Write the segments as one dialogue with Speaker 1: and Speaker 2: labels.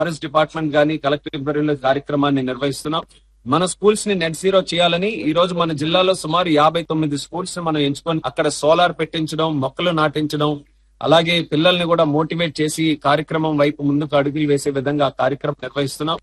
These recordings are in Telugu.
Speaker 1: ఫారెస్ట్ డిపార్ట్మెంట్ గానీ కలెక్టర్ ఆధ్వర్యంలో ఈ కార్యక్రమాన్ని నిర్వహిస్తున్నాం మన స్కూల్స్ ని నెట్ జీరో చేయాలని ఈ రోజు మన జిల్లాలో సుమారు యాభై తొమ్మిది స్కూల్స్ మనం ఎంచుకొని అక్కడ సోలార్ పెట్టించడం మొక్కలు నాటించడం అలాగే పిల్లల్ని కూడా మోటివేట్ చేసి ఈ కార్యక్రమం వైపు ముందుకు అడుగులు వేసే విధంగా ఆ కార్యక్రమం నిర్వహిస్తున్నాం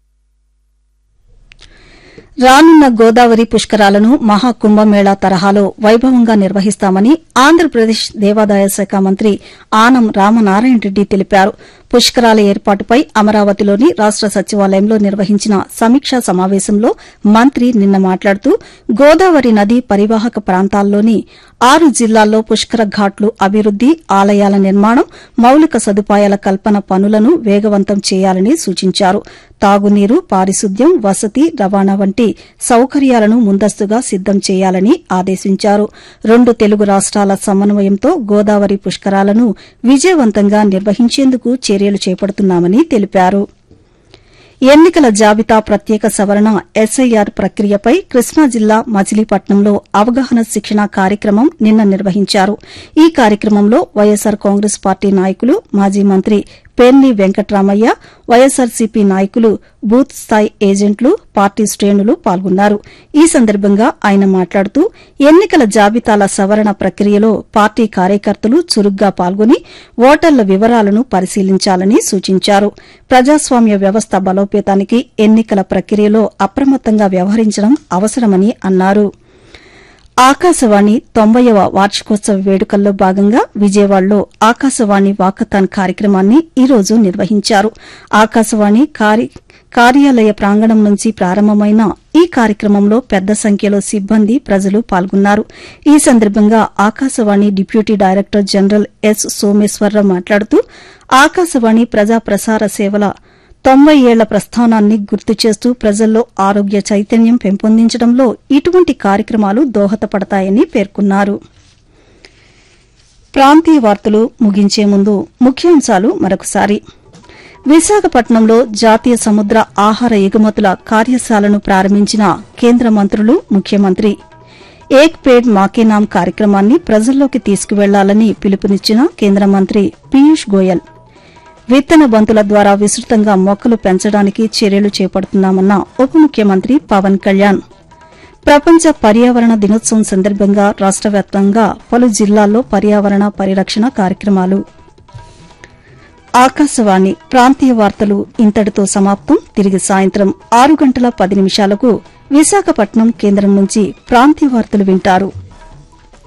Speaker 2: రానున్న గోదావరి పుష్కరాలను మహాకుంభమేళా తరహాలో వైభవంగా నిర్వహిస్తామని ఆంధ్రప్రదేశ్ దేవాదాయ శాఖ మంత్రి ఆనం రామనారాయణ రెడ్డి తెలిపారు పుష్కరాల ఏర్పాటుపై అమరావతిలోని రాష్ట సచివాలయంలో నిర్వహించిన సమీక్షా సమావేశంలో మంత్రి నిన్న మాట్లాడుతూ గోదావరి నది పరివాహక ప్రాంతాల్లోని ఆరు జిల్లాల్లో పుష్కర ఘాట్లు అభివృద్ది ఆలయాల నిర్మాణం మౌలిక సదుపాయాల కల్పన పనులను వేగవంతం చేయాలని సూచించారు తాగునీరు పారిశుద్ధ్యం వసతి రవాణా వంటి సౌకర్యాలను ముందస్తుగా సిద్దం చేయాలని ఆదేశించారు రెండు తెలుగు రాష్ట్రాల సమన్వయంతో గోదావరి పుష్కరాలను విజయవంతంగా నిర్వహించేందుకు చర్యలు చేపడుతున్నామని తెలిపారు ఎన్నికల జాబితా ప్రత్యేక సవరణ ఎస్ఐఆర్ ప్రక్రియపై కృష్ణా జిల్లా మచిలీపట్నంలో అవగాహన శిక్షణ కార్యక్రమం నిన్న నిర్వహించారు ఈ కార్యక్రమంలో వైఎస్సార్ కాంగ్రెస్ పార్టీ నాయకులు మాజీ మంత్రి పేర్ని వెంకట్రామయ్య వైఎస్సార్సీపీ నాయకులు బూత్ స్థాయి ఏజెంట్లు పార్టీ శ్రేణులు పాల్గొన్నారు ఈ సందర్భంగా ఆయన మాట్లాడుతూ ఎన్నికల జాబితాల సవరణ ప్రక్రియలో పార్టీ కార్యకర్తలు చురుగ్గా పాల్గొని ఓటర్ల వివరాలను పరిశీలించాలని సూచించారు ప్రజాస్వామ్య వ్యవస్థ బలోపేతానికి ఎన్నికల ప్రక్రియలో అప్రమత్తంగా వ్యవహరించడం అవసరమని అన్నారు ఆకాశవాణి తొంభైవ వార్షికోత్సవ వేడుకల్లో భాగంగా విజయవాడలో ఆకాశవాణి వాకథాన్ కార్యక్రమాన్ని ఈ రోజు నిర్వహించారు ఆకాశవాణి కార్య- కార్యాలయ ప్రాంగణం నుంచి ప్రారంభమైన ఈ కార్యక్రమంలో పెద్ద సంఖ్యలో సిబ్బంది ప్రజలు పాల్గొన్నారు ఈ సందర్భంగా Akashvani deputy director general S Someswara Rao మాట్లాడుతూ ఆకాశవాణి ప్రజా ప్రసార సేవల తొంభై ఏళ్ల ప్రస్థానాన్ని గుర్తు చేస్తూ ప్రజల్లో ఆరోగ్య చైతన్యం పెంపొందించడంలో ఇటువంటి కార్యక్రమాలు దోహదపడతాయని పేర్కొన్నారు ప్రాంతీయ వార్తలు ముగించే ముందు ముఖ్యాంశాలు మరొకసారి విశాఖపట్నంలో జాతీయ సముద్ర ఆహార ఎగుమతుల కార్యశాలను ప్రారంభించిన కేంద్ర మంత్రులు ముఖ్యమంత్రి ఏక్ పేడ్ మాకే నామ్ కార్యక్రమాన్ని ప్రజల్లోకి తీసుకువెళ్లాలని పిలుపునిచ్చిన కేంద్ర మంత్రి పీయూష్ గోయల్ విత్తన బంతుల ద్వారా విస్తృతంగా మొక్కలు పెంచడానికి చర్యలు చేపడుతున్నామన్న ఉప ముఖ్యమంత్రి పవన్ కళ్యాణ్ ప్రపంచ పర్యావరణ దినోత్సవం సందర్భంగా రాష్ట వ్యాప్తంగా పలు జిల్లాల్లో పర్యావరణ పరిరక్షణ కార్యక్రమాలు ఆకాశవాణి ప్రాంతీయ వార్తలు ఇంతటితో సమాప్తం తిరిగి సాయంత్రం ఆరు గంటల పది నిమిషాలకు విశాఖపట్నం కేంద్రం నుంచి ప్రాంతీయ వార్తలు వింటారు